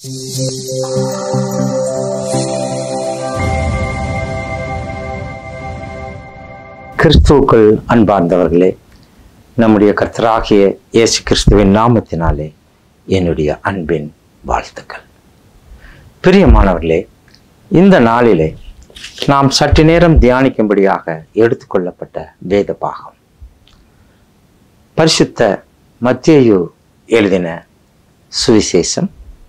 கிறிஸ்துவுக்குள் அன்பார்ந்தவர்களே நம்முடைய கர்த்தராகிய இயேசு கிறிஸ்துவின் நாமத்தினாலே என்னுடைய அன்பின் வாழ்த்துக்கள் பிரியமானவர்களே இந்த நாளிலே நாம் சற்று நேரம் தியானிக்கும்படியாக எடுத்துக்கொள்ளப்பட்ட வேத பாகம் பரிசுத்த மத்தேயு எழுதின சுவிசேஷம்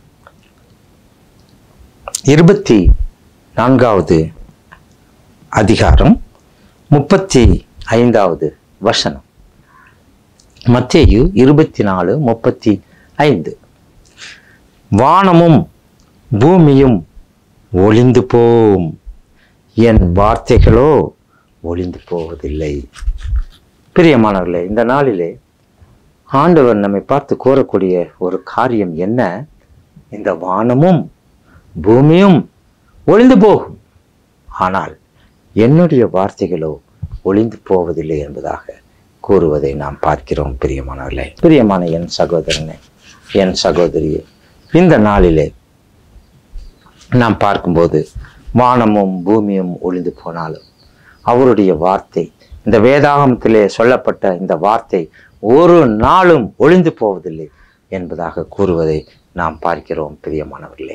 இருபத்தி நான்காவது அதிகாரம் முப்பத்தி ஐந்தாவது வசனம் மத்தேயு இருபத்தி நாலு முப்பத்தி ஐந்து வானமும் பூமியும் ஒளிந்து போம் என் வார்த்தைகளோ ஒளிந்து போவதில்லை பிரியமானவர்களே இந்த நாளிலே ஆண்டவர் நம்மை பார்த்து கூறக்கூடிய ஒரு காரியம் என்ன இந்த வானமும் பூமியும் ஒளிந்து போகும் ஆனால் என்னுடைய வார்த்தைகளோ ஒளிந்து போவதில்லை என்பதாக கூறுவதை நாம் பார்க்கிறோம் பிரியமானவர்களே பிரியமான என் சகோதரனே என் சகோதரியே இந்த நாளிலே நாம் பார்க்கும்போது வானமும் பூமியும் ஒளிந்து போனாலும் அவருடைய வார்த்தை இந்த வேதாகமத்திலே சொல்லப்பட்ட இந்த வார்த்தை ஒரு நாளும் ஒளிந்து போவதில்லை என்பதாக கூறுவதை நாம் பார்க்கிறோம் பிரியமானவர்களே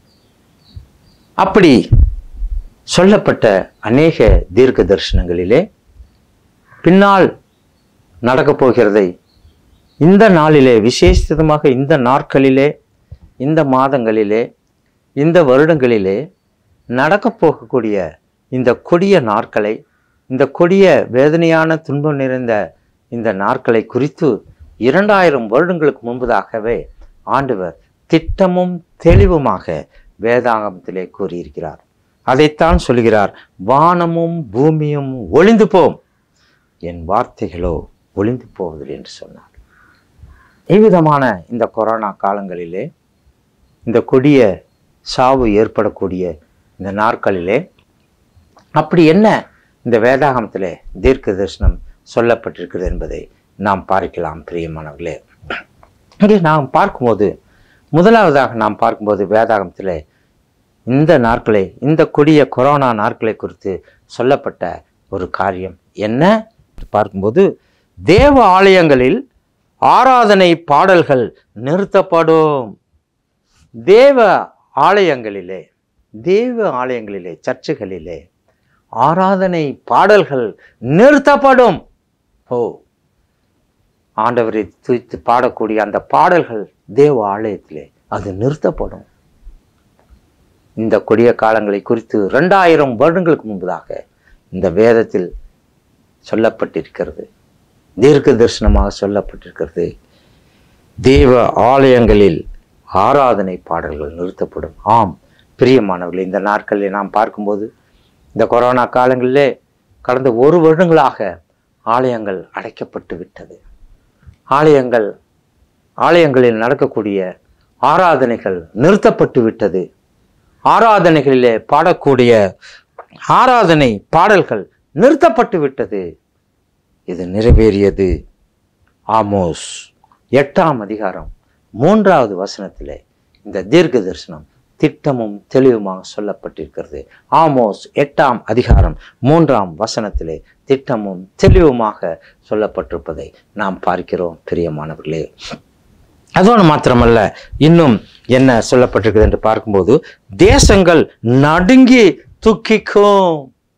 அப்படி சொல்லப்பட்ட அநேக தீர்க்க தரிசனங்களிலே பின்னால் நடக்கப் போகிறதை இந்த நாளிலே விசேஷிதமாக இந்த நாட்களிலே இந்த மாதங்களிலே இந்த வருடங்களிலே நடக்கப் போகக்கூடிய இந்த கொடிய நாட்களை இந்த கொடிய வேதனையான துன்பம் நிறைந்த இந்த நாட்களை குறித்து இரண்டாயிரம் வருடங்களுக்கு முன்பதாகவே ஆண்டவர் திட்டமும் தெளிவுமாக வேதாகமத்திலே கூறியிருக்கிறார் அதைத்தான் சொல்கிறார் வானமும் பூமியும் ஒளிந்து போம் என் வார்த்தைகளோ ஒளிந்து போவதில்லை என்று சொன்னார் இவ்விதமான இந்த கொரோனா காலங்களிலே இந்த கொடிய சாவு ஏற்படக்கூடிய இந்த நாட்களிலே அப்படி என்ன இந்த வேதாகமத்திலே தீர்க்க தரிசனம் சொல்லப்பட்டிருக்கிறது என்பதை நாம் பார்க்கலாம் பிரியமானவர்களே இங்கே நாம் பார்க்கும்போது முதலாவதாக நாம் பார்க்கும்போது வேதாகமத்திலே இந்த நாட்களை இந்த கொடிய கொரோனா நாட்களை குறித்து சொல்லப்பட்ட ஒரு காரியம் என்ன பார்க்கும்போது தேவ ஆலயங்களில் ஆராதனை பாடல்கள் நிறுத்தப்படும் தேவ ஆலயங்களிலே தேவ ஆலயங்களிலே சர்ச்சுகளிலே ஆராதனை பாடல்கள் நிறுத்தப்படும் ஓ ஆண்டவரை துய்த்து பாடக்கூடிய அந்த பாடல்கள் தேவ ஆலயத்திலே அது நிறுத்தப்படும் இந்த கொடிய காலங்களை குறித்து ரெண்டாயிரம் வருடங்களுக்கு முன்பதாக இந்த வேதத்தில் சொல்லப்பட்டிருக்கிறது தீர்க்க தரிசனமாக சொல்லப்பட்டிருக்கிறது தேவ ஆலயங்களில் ஆராதனை பாடல்கள் நிறுத்தப்படும் ஆம் பிரியமானவர்களே இந்த நாட்களில் நாம் பார்க்கும்போது இந்த கொரோனா காலங்களிலே கடந்த ஒரு வருடங்களாக ஆலயங்கள் அடைக்கப்பட்டு விட்டது ஆலயங்கள் ஆலயங்களில் நடக்கக்கூடிய ஆராதனைகள் நிறுத்தப்பட்டு விட்டது ஆராதனைகளிலே பாடக்கூடிய ஆராதனை பாடல்கள் நிறுத்தப்பட்டு விட்டது இது நிறைவேறியது ஆமோஸ் எட்டாம் அதிகாரம் மூன்றாவது வசனத்திலே இந்த தீர்க்க தரிசனம் திட்டமும் தெளிவுமாக சொல்லப்பட்டிருக்கிறது ஆமோஸ் எட்டாம் அதிகாரம் மூன்றாம் வசனத்திலே திட்டமும் தெளிவுமாக சொல்லப்பட்டிருப்பதை நாம் பார்க்கிறோம் பிரியமானவர்களே அதோடு மாத்திரமல்ல இன்னும் என்ன சொல்லப்பட்டிருக்குது என்று பார்க்கும்போது தேசங்கள் நடுங்கி துக்கிக்கும்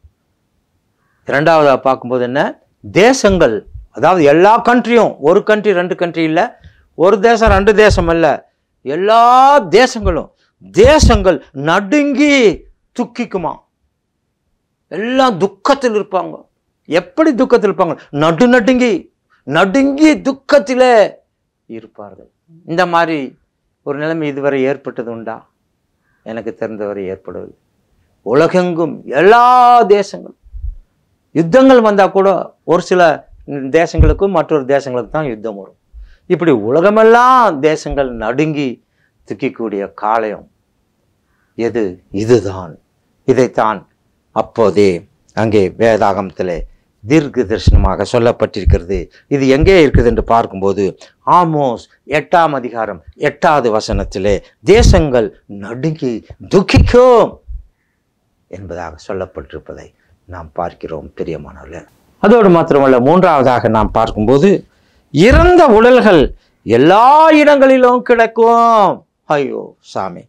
இரண்டாவதா பார்க்கும்போது என்ன தேசங்கள் அதாவது எல்லா கண்ட்ரியும் ஒரு கண்ட்ரி ரெண்டு கண்ட்ரி இல்லை ஒரு தேசம் ரெண்டு தேசம் அல்ல எல்லா தேசங்களும் தேசங்கள் நடுங்கி துக்கிக்குமா எல்லாம் துக்கத்தில் இருப்பாங்க எப்படி துக்கத்தில் இருப்பாங்க நடு நடுங்கி நடுங்கி துக்கத்திலே இருப்பார்கள் இந்த மாதிரி ஒரு நிலைமை இதுவரை ஏற்பட்டது உண்டா எனக்கு தெரிந்தவரை ஏற்படவில்லை உலகெங்கும் எல்லா தேசங்களும் யுத்தங்கள் வந்தால் கூட ஒரு சில தேசங்களுக்கும் மற்றொரு தேசங்களுக்கு தான் யுத்தம் வரும் இப்படி உலகமெல்லாம் தேசங்கள் நடுங்கி துக்கிக்கூடிய காலம் எது இதுதான் இதைத்தான் அப்போதே அங்கே வேதாகமத்திலே தீர்க்க தரிசனமாக சொல்லப்பட்டிருக்கிறது இது எங்கே இருக்குது என்று பார்க்கும்போது ஆமோஸ் எட்டாம் அதிகாரம் எட்டாவது வசனத்திலே தேசங்கள் நடுங்கி துக்கிக்கும் என்பதாக சொல்லப்பட்டிருப்பதை நாம் பார்க்கிறோம் பிரியமானவர்களே அதோடு மாத்திரமல்ல மூன்றாவதாக நாம் பார்க்கும்போது இறந்த உடல்கள் எல்லா இடங்களிலும் கிடக்கும் ஐயோ சாமி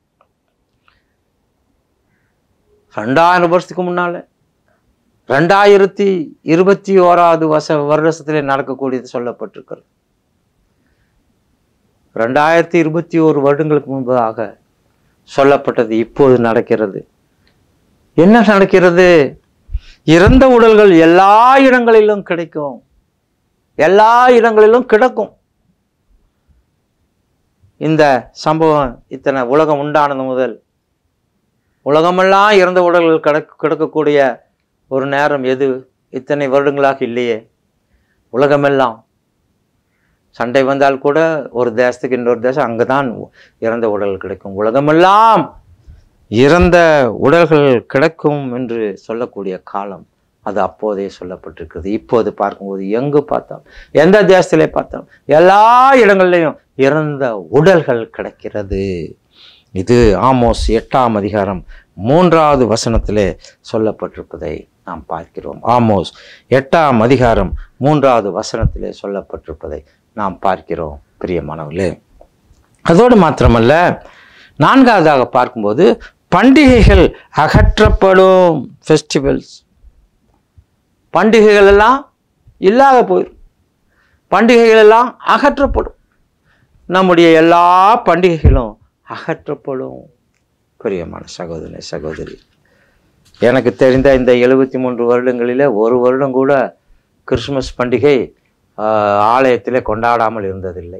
ரெண்டாயிரம் வருஷத்துக்கு முன்னால ரெண்டாயிரத்தி இருபத்தி ஓராவது வருஷ வருஷத்திலே நடக்கக்கூடியது சொல்லப்பட்டிருக்கிறது ரெண்டாயிரத்தி இருபத்தி ஓரு வருடங்களுக்கு முன்பதாக சொல்லப்பட்டது இப்போது நடக்கிறது என்ன நடக்கிறது இறந்த உடல்கள் எல்லா இடங்களிலும் கிடைக்கும் எல்லா இடங்களிலும் கிடக்கும் இந்த சம்பவம் இத்தனை உலகம் உண்டானது முதல் உலகமெல்லாம் இறந்த உடல்கள் கிடக்க கிடக்கக்கூடிய ஒரு நேரம் எது இத்தனை வருடங்களாக இல்லையே உலகமெல்லாம் சண்டை வந்தால் கூட ஒரு தேசத்துக்கு இன்னொரு தேசம் அங்கே தான் இறந்த உடல்கள் கிடைக்கும் உலகமெல்லாம் இறந்த உடல்கள் கிடக்கும் என்று சொல்லக்கூடிய காலம் அது அப்போதே சொல்லப்பட்டிருக்கிறது இப்போது பார்க்கும்போது எங்கு பார்த்தாலும் எந்த தேசத்திலே பார்த்தாலும் எல்லா இடங்கள்லையும் இறந்த உடல்கள் கிடக்கிறது இது ஆமோஸ் எட்டாம் அதிகாரம் மூன்றாவது வசனத்திலே சொல்லப்பட்டிருப்பதை நாம் பார்க்கிறோம் ஆமோஸ் எட்டாம் அதிகாரம் மூன்றாவது வசனத்திலே சொல்லப்பட்டிருப்பதை நாம் பார்க்கிறோம் பிரியமானவர்களே அதோடு மாத்திரமல்ல நான்காவதாக பார்க்கும்போது பண்டிகைகள் அகற்றப்படும் ஃபெஸ்டிவல்ஸ் பண்டிகைகள் எல்லாம் இல்லாத போயிடும் பண்டிகைகள் எல்லாம் அகற்றப்படும் நம்முடைய எல்லா பண்டிகைகளும் அகற்றப்படும் பிரியமான சகோதரி சகோதரி எனக்கு தெரிந்த இந்த எழுபத்தி மூன்று வருடங்களில் ஒரு வருடம் கூட கிறிஸ்துமஸ் பண்டிகை ஆஹ், ஆலயத்திலே கொண்டாடாமல் இருந்ததில்லை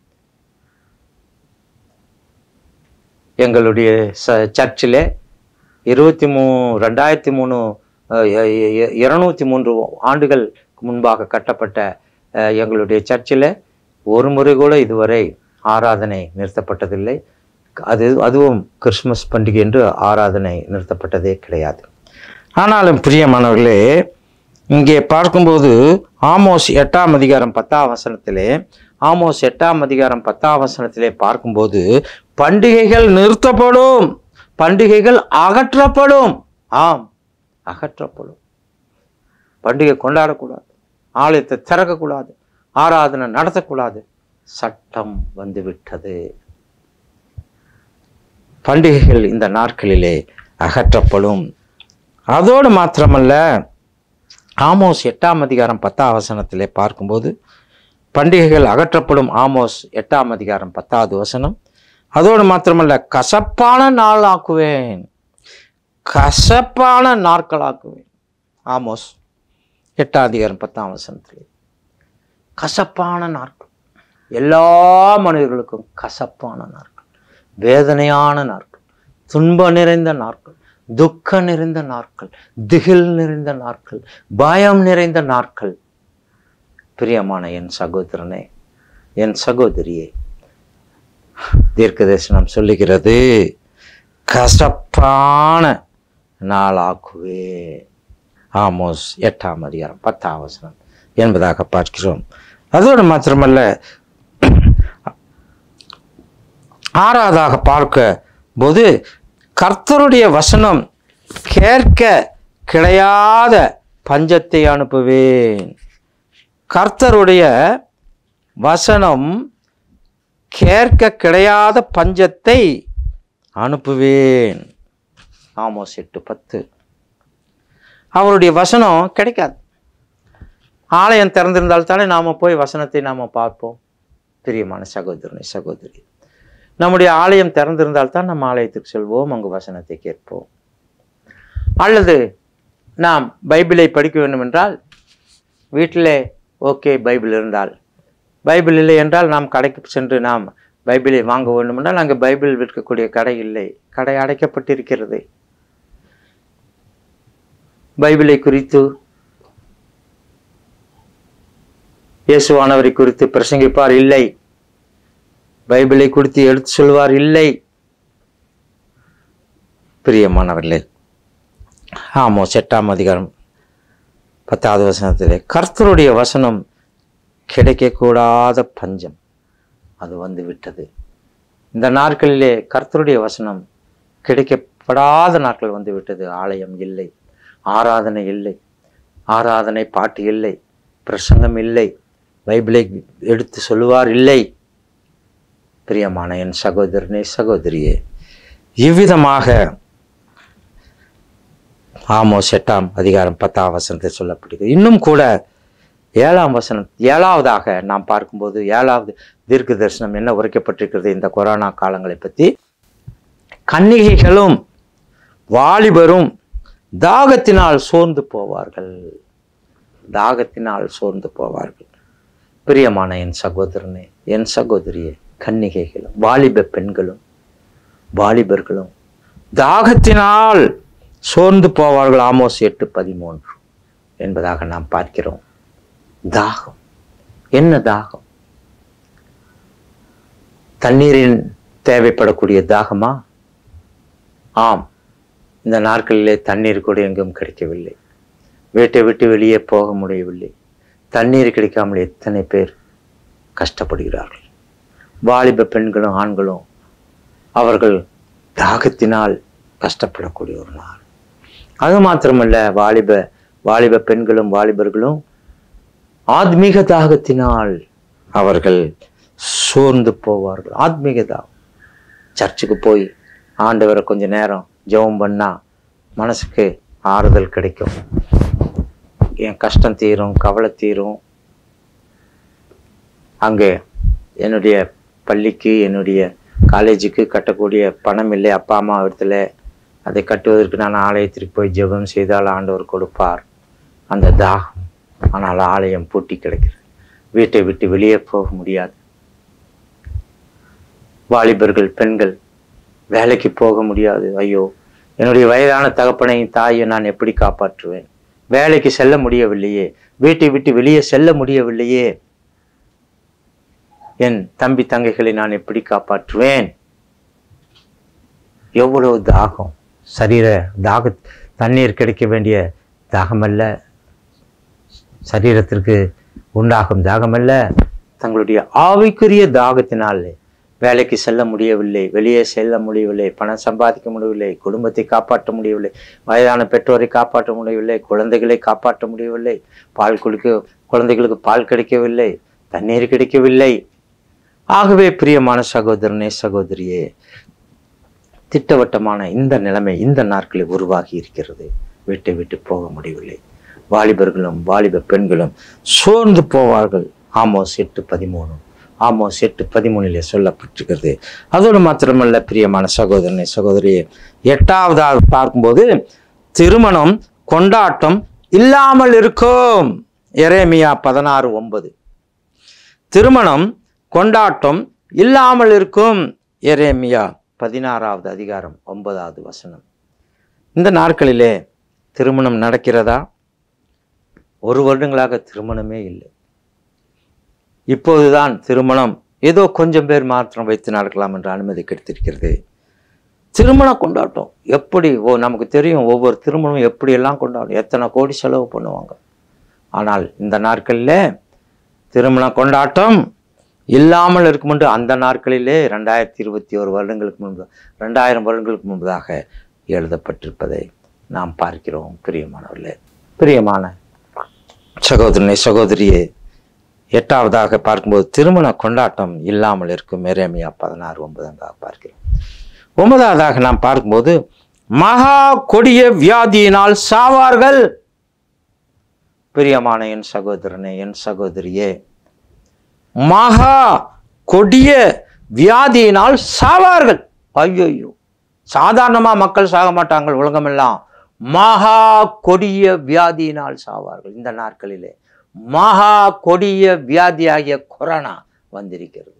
எங்களுடைய ச சர்ச்சில் இருபத்தி மூ ரெண்டாயிரத்தி மூணு அஹ், இ- இ- இருநூத்தி மூன்று ஆண்டுகள் முன்பாக கட்டப்பட்ட அஹ், எங்களுடைய சர்ச்சில் ஒரு முறை கூட இதுவரை ஆராதனை நிறுத்தப்பட்டதில்லை அது அதுவும் கிறிஸ்துமஸ் பண்டிகை என்று ஆராதனை நிறுத்தப்பட்டதே கிடையாது ஆனாலும் பிரியமானவர்களே இங்கே பார்க்கும்போது ஆமோஸ் எட்டாம் அதிகாரம் பத்தாம் வசனத்திலே ஆமோஸ் எட்டாம் அதிகாரம் பத்தாம் வசனத்திலே பார்க்கும்போது பண்டிகைகள் நிறுத்தப்படும் பண்டிகைகள் அகற்றப்படும் ஆம் அகற்றப்படும் பண்டிகை கொண்டாடக்கூடாது ஆலயத்தை திறக்கக்கூடாது ஆராதனை நடத்தக்கூடாது சட்டம் வந்துவிட்டது பண்டிகைகள் இந்த நாட்களிலே அகற்றப்படும் அதோடு மாத்திரமல்ல ஆமோஸ் எட்டாம் அதிகாரம் பத்தாம் வசனத்திலே பார்க்கும்போது பண்டிகைகள் அகற்றப்படும் ஆமோஸ் எட்டாம் அதிகாரம் பத்தாவது வசனம் அதோடு மாத்திரமல்ல கசப்பான நாள் ஆக்குவேன் கசப்பான நாட்கள் ஆக்குவேன் ஆமோஸ் எட்டாம் அதிகாரம் பத்தாம் வசனத்திலே கசப்பான நாட்கள் எல்லா மனிதர்களுக்கும் கசப்பான நாட்கள் வேதனையான நாட்கள் துன்ப நிறைந்த நாட்கள் துக்க நிறைந்த நாட்கள் திகில் நிறைந்த நாட்கள் பயம் நிறைந்த நாட்கள் பிரியமான என் சகோதரனே என் சகோதரியே தீர்க்கதரிசனம் சொல்லுகிறது கசப்பான நாளாக்குவே ஆமோஸ் எட்டாம் அதிகாரம் பத்தாம் வசனம் என்பதாக பார்க்கிறோம் அதோடு மாத்திரமல்ல ஆறாவதாக பார்க்க போது கர்த்தருடைய வசனம் கேட்க கிடையாத பஞ்சத்தை அனுப்புவேன் கர்த்தருடைய வசனம் கேட்க கிடையாத பஞ்சத்தை அனுப்புவேன் ஆமோஸ் எட்டு பத்து அவருடைய வசனம் கிடைக்காது ஆலயம் திறந்திருந்தால் தானே நாம் போய் வசனத்தை நாம் பார்ப்போம் பிரியமான சகோதரனை சகோதரி நம்முடைய ஆலயம் திறந்திருந்தால் தான் நம்ம ஆலயத்துக்கு செல்வோம் அங்கு வசனத்தை கேட்போம் அல்லது நாம் பைபிளை படிக்க வேண்டும் என்றால் வீட்டிலே ஓகே பைபிள் இருந்தால் பைபிள் இல்லை என்றால் நாம் கடைக்கு சென்று நாம் பைபிளை வாங்க வேண்டும் என்றால் அங்கே பைபிள் விற்கக்கூடிய கடை இல்லை கடை அடைக்கப்பட்டிருக்கிறது பைபிளை குறித்து இயேசுவானவரை குறித்து பிரசங்கிப்பார் இல்லை பைபிளை குறித்து எடுத்து சொல்வார் இல்லை பிரியமானவர்களே ஆமோ எட்டாம் அதிகாரம் பத்தாவது வசனத்திலே கர்த்தருடைய வசனம் கிடைக்கக்கூடாத பஞ்சம் அது வந்து விட்டது இந்த நாட்களிலே கர்த்தருடைய வசனம் கிடைக்கப்படாத நாட்கள் வந்து விட்டது ஆலயம் இல்லை ஆராதனை இல்லை ஆராதனை பாட்டு இல்லை பிரசங்கம் இல்லை பைபிளை எடுத்து சொல்லுவார் இல்லை பிரியமான என் சகோதரனே சகோதரியே இவ்விதமாக ஆமோஸ் எட்டாம் அதிகாரம் பத்தாம் வசனத்தில் சொல்லப்படுகிறது இன்னும் கூட ஏழாம் வசனம் ஏழாவதாக நாம் பார்க்கும்போது ஏழாவது தீர்க்க தரிசனம் என்ன உரைக்கப்பட்டிருக்கிறது இந்த கொரோனா காலங்களை பற்றி கன்னிகைகளும் வாலிபரும் தாகத்தினால் சோர்ந்து போவார்கள் தாகத்தினால் சோர்ந்து போவார்கள் பிரியமான என் சகோதரனே என் சகோதரியே கன்னிகைகளும் வாலிப பெண்களும் வாலிபர்களும் தாகத்தினால் சோர்ந்து போவார்கள் ஆமோஸ் எட்டு பதிமூன்று என்பதாக நாம் பார்க்கிறோம் தாகம் என்ன தாகம் தண்ணீரின் தேவைப்படக்கூடிய தாகமா ஆம் இந்த நாட்களிலே தண்ணீர் கூட எங்கும் கிடைக்கவில்லை வீட்டை விட்டு வெளியே போக முடியவில்லை தண்ணீர் கிடைக்காமல் எத்தனை பேர் கஷ்டப்படுகிறார்கள் வாலிப பெண்களும் ஆண்களும் அவர்கள் தாகத்தினால் கஷ்டப்படக்கூடிய ஒரு நாள் அது மாத்திரமல்ல வாலிப வாலிப பெண்களும் வாலிபர்களும் ஆத்மீக தாகத்தினால் அவர்கள் சோர்ந்து போவார்கள் ஆத்மீக தாகம் சர்ச்சுக்கு போய் ஆண்டவரை கொஞ்ச நேரம் ஜெபம் பண்ணா மனசுக்கு ஆறுதல் கிடைக்கும் என் கஷ்டம் தீரும் கவலை தீரும் அங்கே என்னுடைய பள்ளிக்கு என்னுடைய காலேஜுக்கு கட்டக்கூடிய பணம் இல்லை அப்பா அம்மா இடத்துல அதை கட்டுவதற்கு நான் ஆலயத்திற்கு போய் ஜெபம் செய்தால் ஆண்டவர் கொடுப்பார் அந்த தாகம் ஆனால் ஆலயம் பூட்டி கிடக்கிறது வீட்டை விட்டு வெளியே போக முடியாது வாலிபர்கள் பெண்கள் வேலைக்கு போக முடியாது ஐயோ என்னுடைய வயதான தகப்பனையும் தாயை நான் எப்படி காப்பாற்றுவேன் வேலைக்கு செல்ல முடியவில்லையே வீட்டை விட்டு வெளியே செல்ல முடியவில்லையே என் தம்பி தங்கைகளை நான் எப்படி காப்பாற்றுவேன் எவ்வளவு தாகம் சரீர தாக தண்ணீர் கிடைக்க வேண்டிய தாகமல்ல சரீரத்திற்கு உண்டாகும் தாகமல்ல தங்களுடைய ஆவிக்குரிய தாகத்தினால் வேலைக்கு செல்ல முடியவில்லை வெளியே செல்ல முடியவில்லை பணம் சம்பாதிக்க முடியவில்லை குடும்பத்தை காப்பாற்ற முடியவில்லை வயதான பெற்றோரை காப்பாற்ற முடியவில்லை குழந்தைகளை காப்பாற்ற முடியவில்லை பால் குடிக்க குழந்தைகளுக்கு பால் கிடைக்கவில்லை தண்ணீர் கிடைக்கவில்லை ஆகவே பிரியமான சகோதரனே சகோதரியே திட்டவட்டமான இந்த நிலைமை இந்த நாட்களில் உருவாகி இருக்கிறது வீட்டை விட்டு போக முடியவில்லை வாலிபர்களும் வாலிப பெண்களும் சோர்ந்து போவார்கள் ஆமோஸ் எட்டு பதிமூணு ஆமோஸ் எட்டு பதிமூணிலே சொல்லப்பட்டிருக்கிறது அதோடு மாத்திரமல்ல பிரியமான சகோதரனை சகோதரியே எட்டாவதாக பார்க்கும்போது திருமணம் கொண்டாட்டம் இல்லாமல் இருக்கும் எரேமியா பதினாறு ஒன்பது திருமணம் கொண்டாட்டம் இல்லாமல் இருக்கும் எரேமியா பதினாறாவது அதிகாரம் ஒன்பதாவது வசனம் இந்த நாட்களிலே திருமணம் நடக்கிறதா ஒரு வருடங்களாக திருமணமே இல்லை இப்போதுதான் திருமணம் ஏதோ கொஞ்சம் பேர் மாத்திரம் வைத்து நடக்கலாம் என்ற அனுமதி கிடைத்திருக்கிறது திருமண கொண்டாட்டம் எப்படி ஓ நமக்கு தெரியும் ஒவ்வொரு திருமணம் எப்படியெல்லாம் கொண்டாடும் எத்தனை கோடி செலவு பண்ணுவாங்க ஆனால் இந்த நாட்களில் திருமண கொண்டாட்டம் இல்லாமல் இருக்கும் என்று அந்த நாட்களிலே ரெண்டாயிரத்தி இருபத்தி ஒரு வருடங்களுக்கு முன்பு ரெண்டாயிரம் வருடங்களுக்கு முன்பதாக எழுதப்பட்டிருப்பதை நாம் பார்க்கிறோம் பிரியமானவர்களே பிரியமான சகோதரனை சகோதரியே எட்டாவதாக பார்க்கும்போது திருமண கொண்டாட்டம் இல்லாமல் இருக்கும் எரேமியா பதினாறு ஒன்பதாவதாக பார்க்கிறோம் ஒன்பதாவதாக நாம் பார்க்கும்போது மகா கொடிய வியாதியினால் சாவார்கள் பிரியமான என் சகோதரனே என் சகோதரியே மகா கொடிய வியாதியினால் சாவார்கள் ஐயோ சாதாரணமா மக்கள் சாக மாட்டாங்க உலகமெல்லாம் மகா கொடிய வியாதியினால் சாவார்கள் இந்த நாட்களிலே மகா கொடிய வியாதியாகிய கொரோனா வந்திருக்கிறது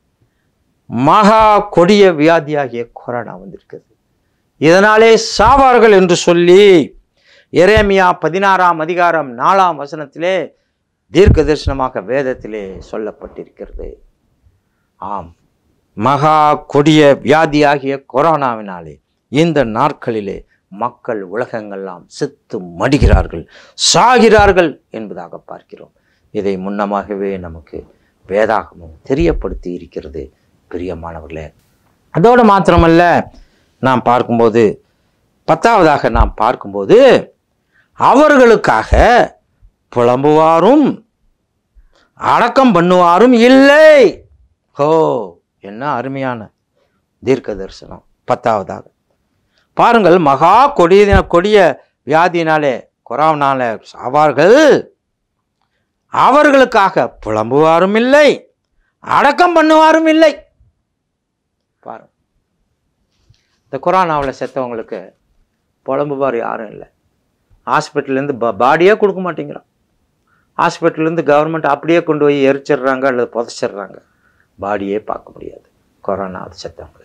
மகா கொடிய வியாதியாகிய கொரோனா வந்திருக்கிறது இதனாலே சாவார்கள் என்று சொல்லி எரேமியா பதினாறாம் அதிகாரம் நாலாம் வசனத்திலே தீர்க்க தரிசனமாக வேதத்திலே சொல்லப்பட்டிருக்கிறது ஆம் மகா கொடிய வியாதியாகிய கொரோனாவினாலே இந்த நாட்களிலே மக்கள் உலகங்கள்லாம் செத்து மடிகிறார்கள் சாகிறார்கள் என்பதாக பார்க்கிறோம் இதை முன்னமாகவே நமக்கு வேதாகமம் தெரியப்படுத்தி இருக்கிறது பிரியமானவர்களே அதோடு மாத்திரமல்ல நாம் பார்க்கும்போது பத்தாவதாக நாம் பார்க்கும்போது அவர்களுக்காக புலம்புவாரும் அடக்கம் பண்ணுவாரும் இல்லை ஹோ என்ன அருமையான தீர்க்க தரிசனம் பத்தாவதாக பாருங்கள் மகா கொடிய கொடிய வியாதியினாலே கொரோனால சாவார்கள் அவர்களுக்காக புலம்புவாரும் இல்லை அடக்கம் பண்ணுவாரும் இல்லை பாருங்க இந்த கொரோனாவில் செத்தவங்களுக்கு புலம்புவார் யாரும் இல்லை ஹாஸ்பிட்டல்லேருந்து ப பாடியே கொடுக்க மாட்டேங்கிறான் ஹாஸ்பிட்டல்லேருந்து கவர்மெண்ட் அப்படியே கொண்டு போய் எரிச்சிடுறாங்க அல்லது புதைச்சிடுறாங்க பாடியே பார்க்க முடியாது கொரோனா செத்தவங்க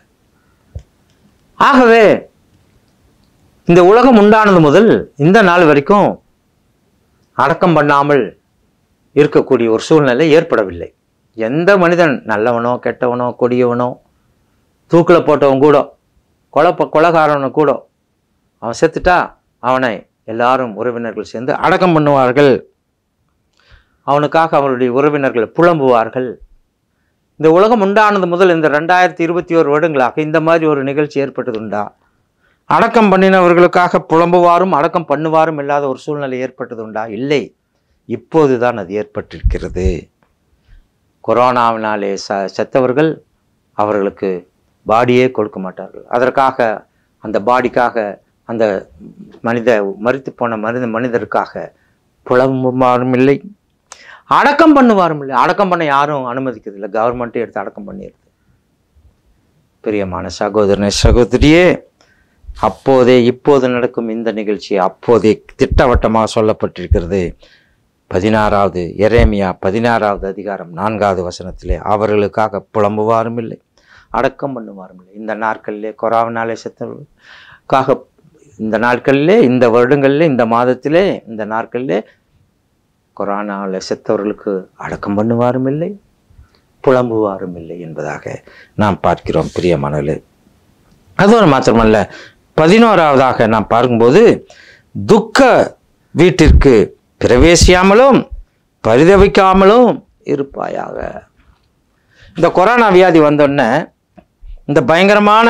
ஆகவே இந்த உலகம் உண்டானது முதல் இந்த நாள் வரைக்கும் அடக்கம் பண்ணாமல் இருக்கக்கூடிய ஒரு சூழ்நிலை ஏற்படவில்லை எந்த மனிதன் நல்லவனோ கெட்டவனோ கொடியவனோ தூக்கில் போட்டவன் கூட கொலை கொலகாரவனு கூட அவன் செத்துட்டா அவனை எல்லாரும் உறவினர்கள் சேர்ந்து அடக்கம் பண்ணுவார்கள் அவனுக்காக அவருடைய உறவினர்கள் புலம்புவார்கள் இந்த உலகம் உண்டானது முதல் இந்த ரெண்டாயிரத்தி இருபத்தி ஒரு வருடங்களாக இந்த மாதிரி ஒரு நிகழ்ச்சி ஏற்பட்டதுண்டா அடக்கம் பண்ணினவர்களுக்காக புலம்புவாரும் அடக்கம் பண்ணுவாரும் இல்லாத ஒரு சூழ்நிலை ஏற்பட்டதுண்டா இல்லை இப்போதுதான் அது ஏற்பட்டிருக்கிறது கொரோனாவினாலே ச செத்தவர்கள் அவர்களுக்கு பாடியே கொடுக்க மாட்டார்கள் அதற்காக அந்த பாடிக்காக அந்த மனித மறித்து போன மனித மனிதருக்காக புலம்புமாறும் இல்லை அடக்கம் பண்ணுவாரும் இல்லை அடக்கம் பண்ண யாரும் அனுமதிக்கிறது இல்லை கவர்மெண்ட்டே எடுத்து அடக்கம் பண்ணிடுது பிரியமான சகோதரனே சகோதரியே அப்போதே இப்போது நடக்கும் இந்த நிகழ்ச்சி அப்போதே திட்டவட்டமாக சொல்லப்பட்டிருக்கிறது பதினாறாவது எரேமியா பதினாறாவது அதிகாரம் நான்காவது வசனத்திலே அவர்களுக்காக புலம்புவாரும் இல்லை அடக்கம் பண்ணுவாரும் இல்லை இந்த நாட்களிலே கொரோனாலே செத்தவர்களுக்காக இந்த நாட்களிலே இந்த வருடங்களிலே இந்த மாதத்திலே இந்த நாட்களிலே கொரோனாவில் செத்தவர்களுக்கு அடக்கம் பண்ணுவாரும் இல்லை புலம்புவாரும் இல்லை என்பதாக நாம் பார்க்கிறோம் பிரியமானவர்களே அதோடு மாத்திரமல்ல பதினோராவதாக நாம் பார்க்கும்போது துக்க வீட்டிற்கு பிரவேசியாமலும் பரிதவிக்காமலும் இருப்பாயாக இந்த கொரோனா வியாதி வந்தோடனே இந்த பயங்கரமான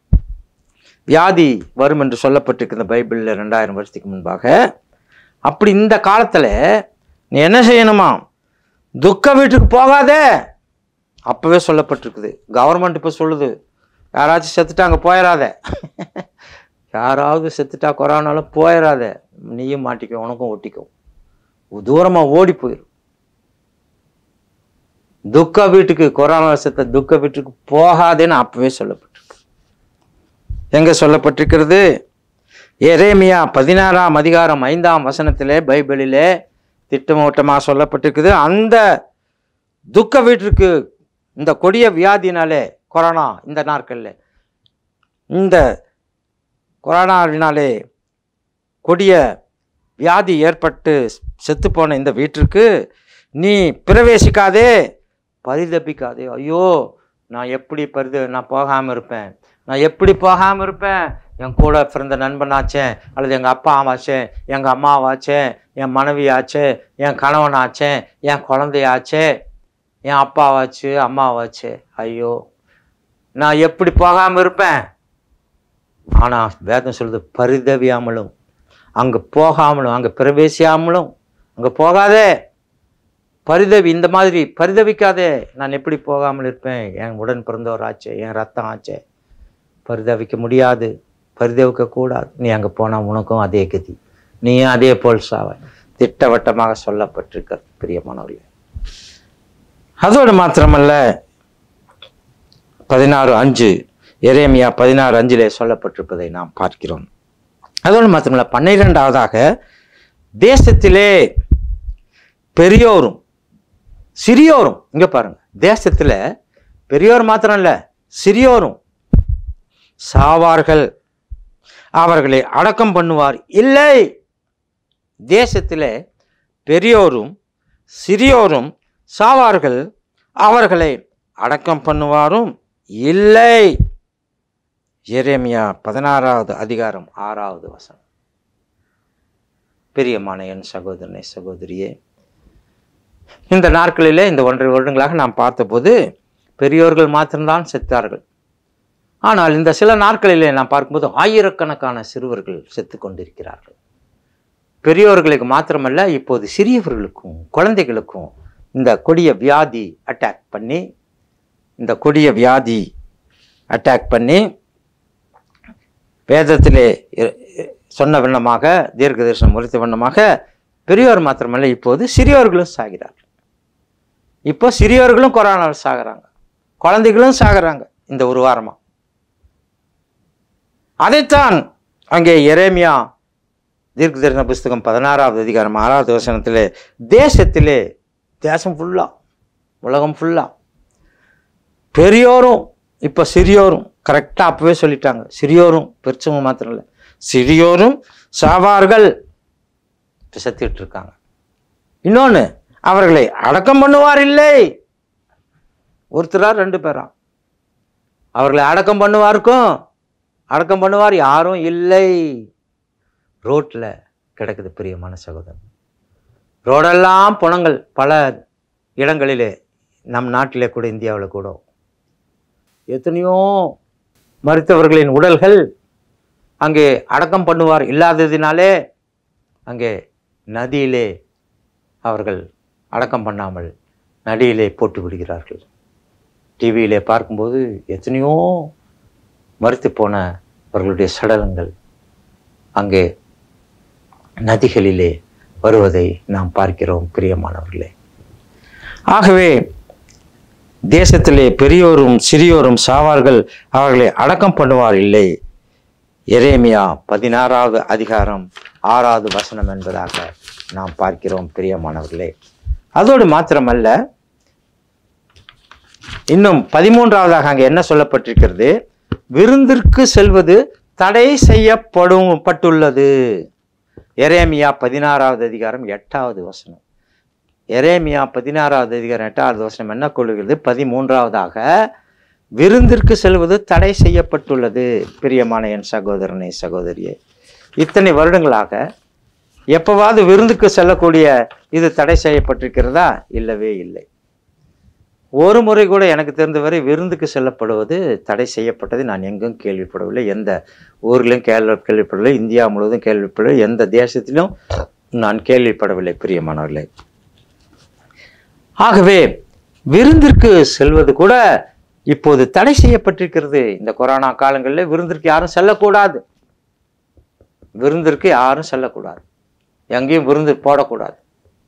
வியாதி வரும் என்று சொல்லப்பட்டிருக்கு இந்த பைபிளில் ரெண்டாயிரம் வருஷத்துக்கு முன்பாக அப்படி இந்த காலத்தில் நீ என்ன செய்யணுமா துக்க வீட்டுக்கு போகாதே அப்போவே சொல்லப்பட்டிருக்குது கவர்மெண்ட் இப்போ சொல்லுது யாராச்சும் செத்துட்டா அங்கே போயிடாத யாராவது செத்துட்டா கொரோனால போயிடாத நீயும் மாட்டிக்கோ உனக்கும் ஒட்டிக்கும் தூரமாக ஓடி போயிடும் துக்க வீட்டுக்கு கொரோனா செத்த துக்க வீட்டுக்கு போகாதேன்னு அப்பவே சொல்லப்பட்டிருக்கு எங்க சொல்லப்பட்டிருக்கிறது எரேமியா பதினாறாம் அதிகாரம் ஐந்தாம் வசனத்திலே பைபிளிலே திட்டமோட்டமாக சொல்லப்பட்டிருக்குது அந்த துக்க வீட்டிற்கு இந்த கொடிய வியாதினாலே கொரோனா இந்த நாட்களில் இந்த கொரோனாவினாலே கொடிய வியாதி ஏற்பட்டு செத்துப்போன இந்த வீட்டிற்கு நீ பிரவேசிக்காதே பரிதபிக்காதே ஐயோ நான் எப்படி பரித நான் போகாமல் இருப்பேன் நான் எப்படி போகாமல் இருப்பேன் என் கூட பிறந்த நண்பனாச்சே அல்லது எங்கள் அப்பா ஆமாச்சே எங்கள் அம்மாவாச்சே என் மனைவியாச்சே என் கணவனாச்சே என் குழந்தையாச்சே என் அப்பாவாச்சு அம்மாவாச்சு ஐயோ நான் எப்படி போகாமல் இருப்பேன் ஆனால் வேதம் சொல்லுது பரிதவியாமலும் அங்கே போகாமலும் அங்கே பிரவேசியாமலும் அங்கே போகாதே பரிதவி இந்த மாதிரி பரிதவிக்காதே நான் எப்படி போகாமல் இருப்பேன் என் உடன் பிறந்தவர் ஆச்சே என் ரத்தம் ஆச்சே பரிதவிக்க முடியாது பரிதவிக்க கூடாது நீ அங்கே போனால் உனக்கும் அதே கதி நீயும் அதே போல் சாவ திட்டவட்டமாக சொல்லப்பட்டிருக்க பிரியமானவர்களே அதோடு மாத்திரமல்ல பதினாறு அஞ்சு எரேமியா பதினாறு அஞ்சிலே சொல்லப்பட்டிருப்பதை நாம் பார்க்கிறோம் அதோடு மாத்திரமல்ல பன்னிரெண்டாவதாக தேசத்திலே பெரியோரும் சிறியோரும் இங்க பாருங்க தேசத்துல பெரியோர் மாத்திரம் இல்ல சிறியோரும் சாவார்கள் அவர்களை அடக்கம் பண்ணுவார் இல்லை தேசத்திலே பெரியோரும் சிறியோரும் சாவார்கள் அவர்களை அடக்கம் பண்ணுவாரும் இல்லை எரேமியா பதினாறாவது அதிகாரம் ஆறாவது வசனம் பிரியமான என் சகோதரனை சகோதரியே இந்த நாட்களிலே இந்த ஒன்றரை வருடங்களாக நாம் பார்த்தபோது பெரியோர்கள் மாத்திரம்தான் செத்தார்கள் ஆனால் இந்த சில நாட்களிலே நாம் பார்க்கும்போது ஆயிரக்கணக்கான சிறுவர்கள் செத்து கொண்டிருக்கிறார்கள் பெரியோர்களுக்கு மாத்திரமல்ல இப்போது சிறியவர்களுக்கும் குழந்தைகளுக்கும் இந்த கொடிய வியாதி அட்டாக் பண்ணி இந்த கொடிய வியாதி அட்டாக் பண்ணி வேதத்திலே இ- இ- சொன்ன வண்ணமாக தீர்க்க தரிசனம் உரைத்த வண்ணமாக பெரியோர் மாத்திரமல்ல இப்போது சிறியோர்களும் சாகிறார்கள் இப்போ சிறியோர்களும் கொரோனாவில் சாகுறாங்க குழந்தைகளும் சாகுறாங்க இந்த ஒரு வாரமா அதைத்தான் அங்கே எரேமியா தீர்க்க தரிசன புஸ்தகம் பதினாறாவது அதிகாரம் ஆறாவது வசனத்திலே தேசத்திலே தேசம் ஃபுல்லா உலகம் ஃபுல்லா பெரியோரும் இப்போ சிறியோரும் கரெக்டாக அப்பவே சொல்லிட்டாங்க சிறியோரும் பெருசவங்க மாத்திரம் இல்லை சிறியோரும் சாவார்கள் இப்ப செத்துட்டு இருக்காங்க இன்னொன்று அவர்களை அடக்கம் பண்ணுவார் இல்லை ஒருத்தரா ரெண்டு பேரா அவர்களை அடக்கம் பண்ணுவாருக்கும் அடக்கம் பண்ணுவார் யாரும் இல்லை ரோட்டில் கிடக்குது பிரியமான சகோதரன் ரோடெல்லாம் புணங்கள் பல இடங்களிலே நம் நாட்டிலே கூட இந்தியாவில் கூட எத்தனையோ மருத்துவர்களின் உடல்கள் அங்கே அடக்கம் பண்ணுவார் இல்லாததினாலே அங்கே நதியிலே அவர்கள் அடக்கம் பண்ணாமல் நதியிலே போட்டு விடுகிறார்கள் டிவியிலே பார்க்கும்போது எத்தனையோ மறுத்து போன அவர்களுடைய சடலங்கள் அங்கே நதிகளிலே வருவதை நாம் பார்க்கிறோம் பிரியமானவர்களே ஆகவே தேசத்திலே பெரியோரும் சிறியோரும் சாவார்கள் அவர்களை அடக்கம் பண்ணுவார் இல்லை எரேமியா பதினாறாவது அதிகாரம் ஆறாவது வசனம் என்பதாக நாம் பார்க்கிறோம் பிரியமானவர்களே அதோடு மாத்திரமல்ல இன்னும் பதிமூன்றாவதாக அங்கே என்ன சொல்லப்பட்டிருக்கிறது விருந்திற்கு செல்வது தடை செய்யப்படும் பட்டுள்ளது எரேமியா பதினாறாவது அதிகாரம் எட்டாவது வசனம் எரேமியா பதினாறாவது அதிகாரம் எட்டாவது வசனம் என்ன கொள்கிறது பதிமூன்றாவதாக விருந்திற்கு செல்வது தடை செய்யப்பட்டுள்ளது பிரியமான என் சகோதரனே சகோதரியே இத்தனை வருடங்களாக எப்பவாவது விருந்துக்கு செல்லக்கூடிய இது தடை செய்யப்பட்டிருக்கிறதா இல்லவே இல்லை ஒரு முறை கூட எனக்கு தெரிந்தவரை விருந்துக்கு செல்லப்படுவது தடை செய்யப்பட்டது நான் எங்கும் கேள்விப்படவில்லை எந்த ஊர்லையும் கேள்வி கேள்விப்படவில்லை இந்தியா முழுவதும் கேள்விப்படவில்லை எந்த தேசத்திலும் நான் கேள்விப்படவில்லை பிரியமானவர்களே ஆகவே விருந்திற்கு செல்வது கூட இப்போது தடை செய்யப்பட்டிருக்கிறது இந்த கொரோனா காலங்களில் விருந்திற்கு யாரும் செல்லக்கூடாது விருந்திற்கு யாரும் செல்லக்கூடாது எங்கேயும் விருந்து போடக்கூடாது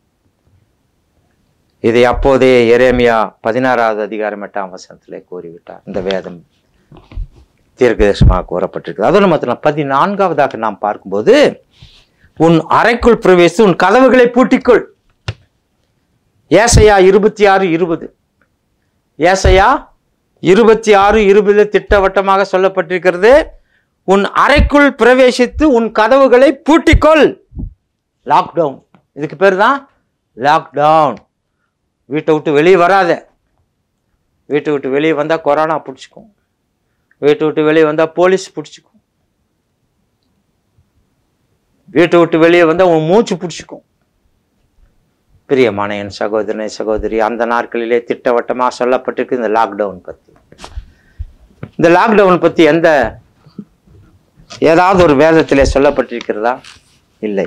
இதை அப்போதே எரேமியா பதினாறாவது அதிகாரம் எட்டாம் வசனத்திலே கூறிவிட்டார் இந்த வேதம் தீர்க்கதரிசனமாக கூறப்பட்டிருக்கு அதோடு மாத்திரம் பதினான்காவதாக நாம் பார்க்கும்போது உன் அறைக்குள் பிரவேசி உன் கதவுகளை பூட்டிக்கொள் ஏசையா இருபத்தி ஆறு இருபது ஏசையா இருபத்தி ஆறு இருபது திட்டவட்டமாக சொல்லப்பட்டிருக்கிறது உன் அறைக்குள் பிரவேசித்து உன் கதவுகளை பூட்டிக்கொள் லாக்டவுன் இதுக்கு பேர் தான் லாக்டவுன் வீட்டை விட்டு வெளியே வராத வீட்டை விட்டு வெளியே வந்தால் கொரோனா பிடிச்சிக்கும் வீட்டை விட்டு வெளியே வந்தால் போலீஸ் பிடிச்சிக்கும் வீட்டை விட்டு வெளியே வந்தால் உன் மூச்சு பிடிச்சிக்கும் பிரியமான என் சகோதரனை சகோதரி அந்த நாட்களிலே திட்டவட்டமாக சொல்லப்பட்டிருக்கு இந்த லாக்டவுன் பற்றி இந்த லாக்டவுன் பற்றி எந்த ஏதாவது ஒரு வேதத்திலே சொல்லப்பட்டிருக்கிறதா இல்லை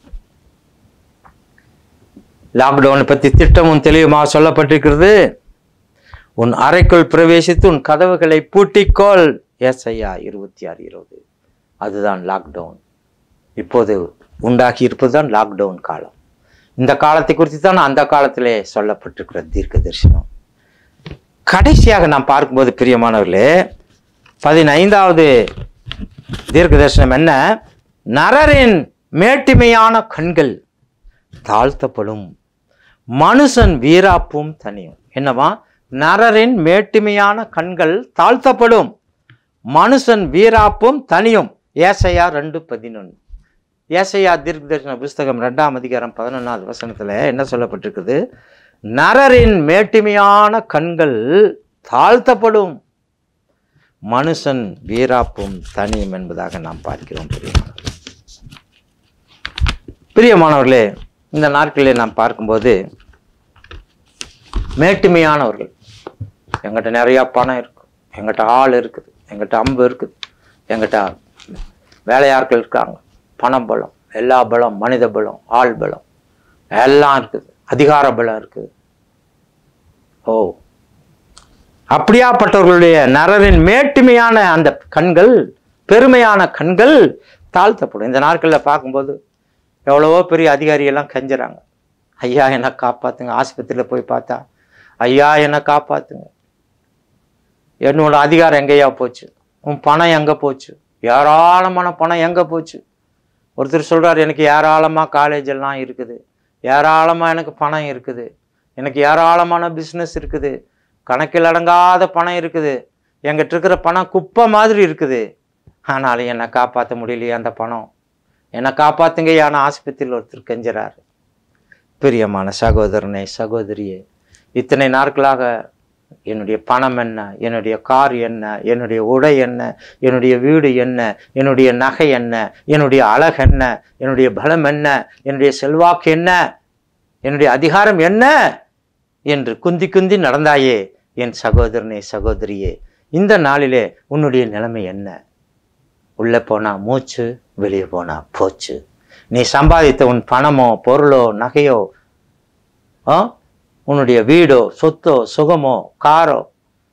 லாக்டவுன் பற்றி திட்டமும் தெளிவுமாக சொல்லப்பட்டிருக்கிறது உன் அறைக்குள் பிரவேசித்து உன் கதவுகளை பூட்டிக்கொள் ஏசையா இருபத்தி ஆறு இருபது அதுதான் லாக்டவுன் இப்போது உண்டாக்கி இருப்பது தான் லாக்டவுன் காலம் இந்த காலத்தை குறித்து தான் அந்த காலத்திலே சொல்லப்பட்டிருக்கிற தீர்க்க தரிசனம் கடைசியாக நாம் பார்க்கும்போது பிரியமானவர்களே பதினைந்தாவது தீர்க்க தரிசனம் என்ன நரரின் மேட்டிமையான கண்கள் தாழ்த்தப்படும் மனுஷன் வீராப்பும் தனியும் என்னவா நரரின் மேட்டிமையான கண்கள் தாழ்த்தப்படும் மனுஷன் வீராப்பும் தனியும் ஏசையா ரெண்டு பதினொன்று ஏசையா தீர்க்க தரிசன புஸ்தகம் ரெண்டாம் அதிகாரம் பதினொன்றாவது வசனத்தில் என்ன சொல்லப்பட்டிருக்குது நரரின் மேட்டிமையான கண்கள் தாழ்த்தப்படும் மனுஷன் வீராப்பும் தனியும் என்பதாக நாம் பார்க்கிறோம் பிரியமானவர்களே. பிரியமானவர்களே இந்த நாட்களில் நாம் பார்க்கும்போது மேட்டுமையானவர்கள் எங்கிட்ட நிறையா பணம் இருக்கு எங்கிட்ட ஆள் இருக்குது எங்கிட்ட அம்பு இருக்குது எங்கிட்ட வேலையாட்கள் இருக்காங்க பண பலம் எல்லா பலம் மனித பலம் ஆள் பலம் எல்லாம் இருக்குது அதிகார பலம் இருக்குது ஓ அப்படியாப்பட்டவர்களுடைய நரரின் மேட்டுமையான அந்த கண்கள் பெருமையான கண்கள் தாழ்த்தப்படும் இந்த நாட்களில் பார்க்கும்போது எவ்வளவோ பெரிய அதிகாரியெல்லாம் கெஞ்சுறாங்க ஐயா என்னை காப்பாத்துங்க ஆஸ்பத்திரியில் போய் பார்த்தா ஐயா என்னை காப்பாத்துங்க என்னோட அதிகாரம் எங்கேயா போச்சு உன் பணம் எங்கே போச்சு ஏராளமான பணம் எங்கே போச்சு ஒருத்தர் சொல்றார் எனக்கு ஏராளமாக காலேஜ் எல்லாம் இருக்குது ஏராளமாக எனக்கு பணம் இருக்குது எனக்கு ஏராளமான பிஸ்னஸ் இருக்குது கணக்கில் அடங்காத பணம் இருக்குது எங்கிட்ட இருக்கிற பணம் குப்பை மாதிரி இருக்குது ஆனாலும் என்னை காப்பாற்ற முடியலையே அந்த பணம் என்னை காப்பாத்துங்க யான ஆஸ்பத்திரியில் ஒருத்தர் கெஞ்சுறாரு பிரியமான சகோதரனே சகோதரியே இத்தனை நாட்களாக என்னுடைய பணம் என்ன என்னுடைய கார் என்ன என்னுடைய உடை என்ன என்னுடைய வீடு என்ன என்னுடைய நகை என்ன என்னுடைய அழகு என்ன என்னுடைய பலம் என்ன என்னுடைய செல்வாக்கு என்ன என்னுடைய அதிகாரம் என்ன என்று குந்தி குந்தி நடந்தாயே என் சகோதரனே சகோதரியே இந்த நாளிலே உன்னுடைய நிலைமை என்ன உள்ளே போனா மூச்சு வெளியே போனா போச்சு நீ சம்பாதித்த உன் பணமோ பொருளோ நகையோ ஆ உன்னுடைய வீடோ சொத்தோ சுகமோ காரோ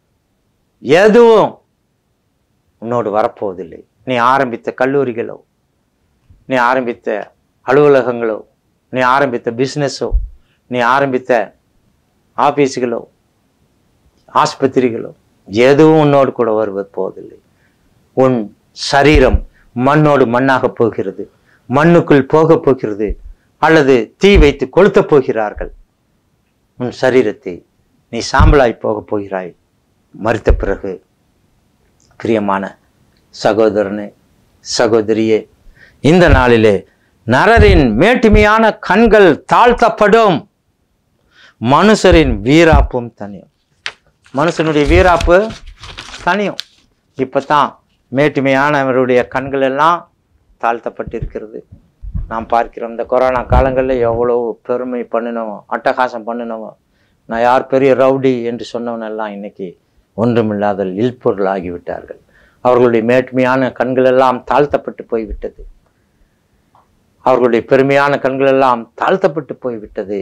எதுவும் உன்னோடு வரப்போவதில்லை நீ ஆரம்பித்த கல்லூரிகளோ நீ ஆரம்பித்த அலுவலகங்களோ நீ ஆரம்பித்த பிஸ்னஸோ நீ ஆரம்பித்த ஆபீஸுகளோ ஆஸ்பத்திரிகளோ எதுவும் உன்னோடு கூட வருவது போவதில்லை உன் சரீரம் மண்ணோடு மண்ணாக போகிறது மண்ணுக்குள் போகப் போகிறது அல்லது தீ வைத்து கொளுத்தப் போகிறார்கள் உன் சரீரத்தை நீ சாம்பலாய் போகப் போகிறாய் மறித்த பிறகு பிரியமான சகோதரனே சகோதரியே இந்த நாளிலே நரரின் மேட்டுமையான கண்கள் தாழ்த்தப்படும் மனுஷரின் வீராப்பும் தனியும் மனுஷனுடைய வீராப்பு தனியும் இப்பதான் மேட்டுமையானவருடைய கண்கள் எல்லாம் தாழ்த்தப்பட்டிருக்கிறது நாம் பார்க்கிறோம் இந்த கொரோனா காலங்களில் எவ்வளோ பெருமை பண்ணினோம் அட்டகாசம் பண்ணினோம் நான் யார் பெரிய ரவுடி என்று சொன்னவனெல்லாம் இன்னைக்கு ஒன்றுமில்லாத இல்பொருள் ஆகிவிட்டார்கள் அவர்களுடைய மேட்மையான கண்கள் எல்லாம் தாழ்த்தப்பட்டு போய்விட்டது அவர்களுடைய பெருமையான கண்கள் எல்லாம் தாழ்த்தப்பட்டு போய்விட்டது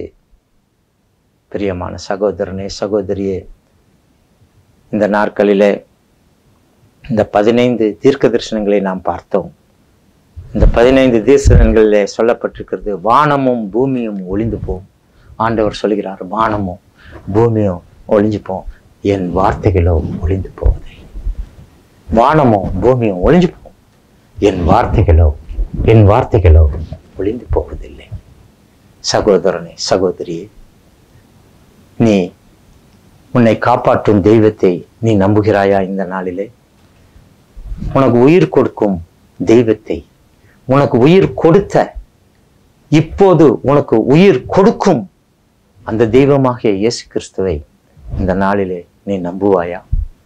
பிரியமான சகோதரனே சகோதரியே இந்த நாட்களிலே இந்த பதினைந்து தீர்க்க தரிசனங்களை நாம் பார்த்தோம் இந்த பதினைந்து தீர்க்கதரிசனங்களிலே சொல்லப்பட்டிருக்கிறது வானமும் பூமியும் ஒளிந்து போகும் ஆண்டவர் சொல்கிறார் வானமும் பூமியும் ஒளிஞ்சு போகும் என் வார்த்தைகளோ ஒளிந்து போவதில்லை வானமும் பூமியும் ஒளிஞ்சு போகும் என் வார்த்தைகளோ என் வார்த்தைகளோ ஒளிந்து போவதில்லை சகோதரனே சகோதரியே நீ உன்னை காப்பாற்றும் தெய்வத்தை நீ நம்புகிறாயா இந்த நாளிலே உனக்கு உயிர் கொடுக்கும் தெய்வத்தை உனக்கு உயிர் கொடுத்த இப்போது உனக்கு உயிர் கொடுக்கும் அந்த தெய்வமாகிய இயேசு கிறிஸ்துவை இந்த நாளிலே நீ நம்புவாயா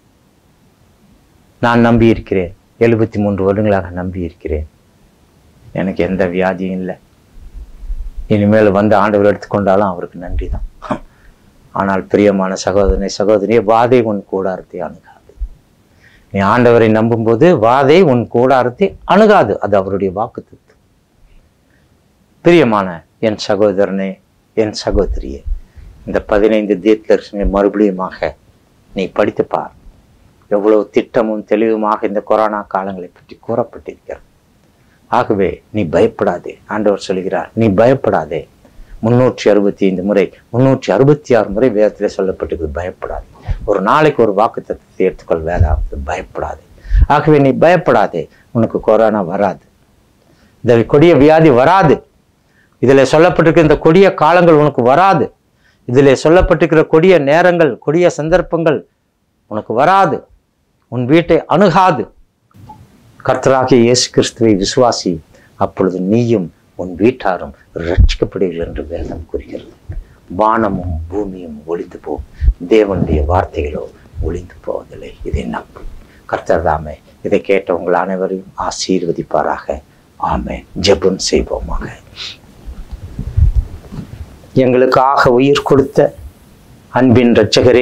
நான் நம்பி இருக்கிறேன் எழுபத்தி மூன்று வருடங்களாக நம்பி இருக்கிறேன் எனக்கு எந்த வியாதியும் இல்லை இனிமேல் வந்து ஆண்டவர் எடுத்துக்கொண்டாலும் அவருக்கு நன்றி தான் ஆனால் பிரியமான சகோதரனை சகோதரியே வாதை உன் கூடாரத்தை அணுகாது நீ ஆண்டவரை நம்பும்போது வாதை உன் கூடாரத்தை அணுகாது அது அவருடைய வாக்கு பிரியமான என் சகோதரனே என் சகோதரியே இந்த பதினைந்து தீர்க்கதரிசனை மறுபடியுமாக நீ படித்து பார் எவ்வளவு திட்டமும் தெளிவுமாக இந்த கொரோனா காலங்களை பற்றி கூறப்பட்டிருக்கிறது ஆகவே நீ பயப்படாதே ஆண்டவர் சொல்கிறார் நீ பயப்படாதே முன்னூற்றி அறுபத்தி ஐந்து முறை முன்னூற்றி அறுபத்தி ஆறு முறை வேதத்திலே சொல்லப்பட்டிருக்கு பயப்படாது ஒரு நாளைக்கு ஒரு வாக்கு தத்துவத்தை எடுத்துக்கொள் வேதாவது பயப்படாது ஆகவே நீ பயப்படாதே உனக்கு கொரோனா வராது இந்த கொடிய வியாதி வராது இதில் சொல்லப்பட்டிருக்கிற இந்த கொடிய காலங்கள் உனக்கு வராது இதில் சொல்லப்பட்டிருக்கிற கொடிய நேரங்கள் கொடிய சந்தர்ப்பங்கள் உனக்கு வராது உன் வீட்டை அணுகாது கர்த்தராகிய இயேசு கிறிஸ்துவை விசுவாசி அப்பொழுது நீயும் உன் வீட்டாரும் ரட்சிக்கப்படுவீர்கள் என்று வேதம் கூறுகிறது வானமும் பூமியும் ஒளிந்து போகும் தேவனுடைய வார்த்தைகளோ ஒளிந்து போவதில்லை இதை நம்பு கர்த்தர் தாமே இதை கேட்ட உங்கள் அனைவரையும் ஆசீர்வதிப்பாராக ஆமே ஜெபம் செய்வோமாக எங்களுக்காக உயிர் கொடுத்த அன்பின் இரட்சகரே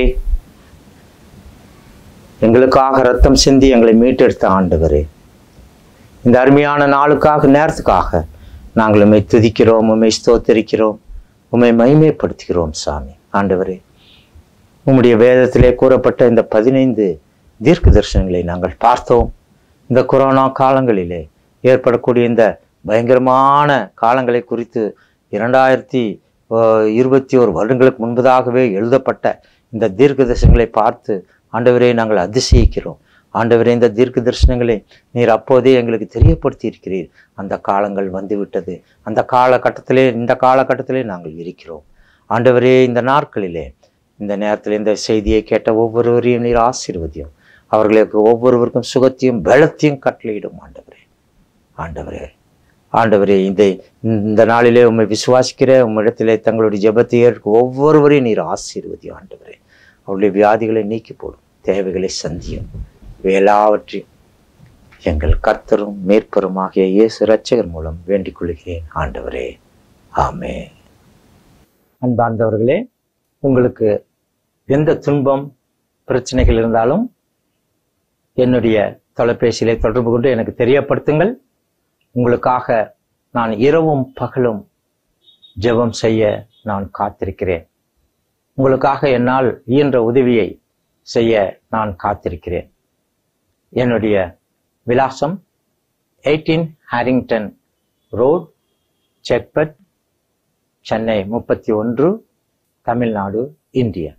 எங்களுக்காக ரத்தம் சிந்தி எங்களை மீட்டெடுத்த ஆண்டவரே இந்த அருமையான நாளுக்காக நேரத்துக்காக நாங்கள் உண்மை துதிக்கிறோம் உண்மை ஸ்தோத்தரிக்கிறோம் உண்மை மைமைப்படுத்துகிறோம் சாமி ஆண்டவரே உம்முடைய வேதத்திலே கூறப்பட்ட இந்த பதினைந்து தீர்க்க தரிசனங்களை நாங்கள் பார்த்தோம் இந்த கொரோனா காலங்களிலே ஏற்படக்கூடிய இந்த பயங்கரமான காலங்களை குறித்து இரண்டாயிரத்தி அஹ், இருபத்தி ஒரு வருடங்களுக்கு முன்பதாகவே எழுதப்பட்ட இந்த தீர்க்க தரிசனங்களை பார்த்து ஆண்டவரே நாங்கள் அதிசயிக்கிறோம் ஆண்டவரே இந்த தீர்க்க தரிசனங்களை நீர் அப்போதே எங்களுக்கு தெரியப்படுத்தி இருக்கிறீர் அந்த காலங்கள் வந்துவிட்டது அந்த காலகட்டத்திலே இந்த காலகட்டத்திலே நாங்கள் இருக்கிறோம் ஆண்டவரே இந்த நாட்களிலே இந்த நேரத்தில் இந்த செய்தியை கேட்ட ஒவ்வொருவரையும் நீர் ஆசீர்வதியும் அவர்களுக்கு ஒவ்வொருவருக்கும் சுகத்தையும் பலத்தையும் கட்டளையிடும் ஆண்டவரே ஆண்டவரே ஆண்டவரே இந்த இந்த நாளிலே உம்மை விசுவாசிக்கிற உம்மிடத்திலே தங்களுடைய ஜெபத்தை ஏற்க ஒவ்வொருவரையும் நீர் ஆசீர்வதியும் ஆண்டவரே அவருடைய வியாதிகளை நீக்கி போடும் தேவைகளை சந்தியும் இவை எல்லாவற்றையும் எங்கள் கர்த்தரும் மேற்பருமாகிய இயேசு இரட்சகர் மூலம் வேண்டிக் கொள்கிறேன் ஆண்டவரே ஆமே அன்பார்ந்தவர்களே உங்களுக்கு எந்த துன்பம் பிரச்சனைகள் இருந்தாலும் என்னுடைய தொலைபேசியிலே தொடர்பு கொண்டு எனக்கு தெரியப்படுத்துங்கள் உங்களுக்காக நான் இரவும் பகலும் ஜெபம் செய்ய நான் காத்திருக்கிறேன் உங்களுக்காக என்னால் இயன்ற உதவியை செய்ய நான் காத்திருக்கிறேன் என்னுடைய விலாசம் eighteen Harrington road Chetpet Chennai முப்பத்தி ஒன்று தமிழ்நாடு இந்தியா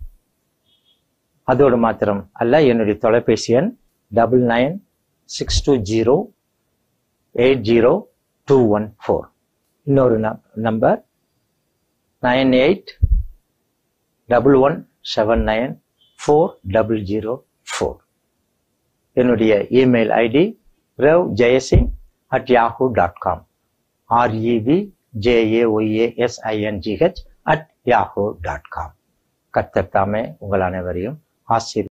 அதோடு மாத்திரம் அல்ல என்னுடைய தொலைபேசி எண் double nine six two zero eight zero two one four இன்னொரு number nine eight double one seven nine four double zero four என்னுடைய email ID ரவ் Jayasingh at Yahoo dot com REV JAYASINGH at Yahoo dot com கர்த்தர் தாமே உங்கள் அனைவரையும் ஆசீர்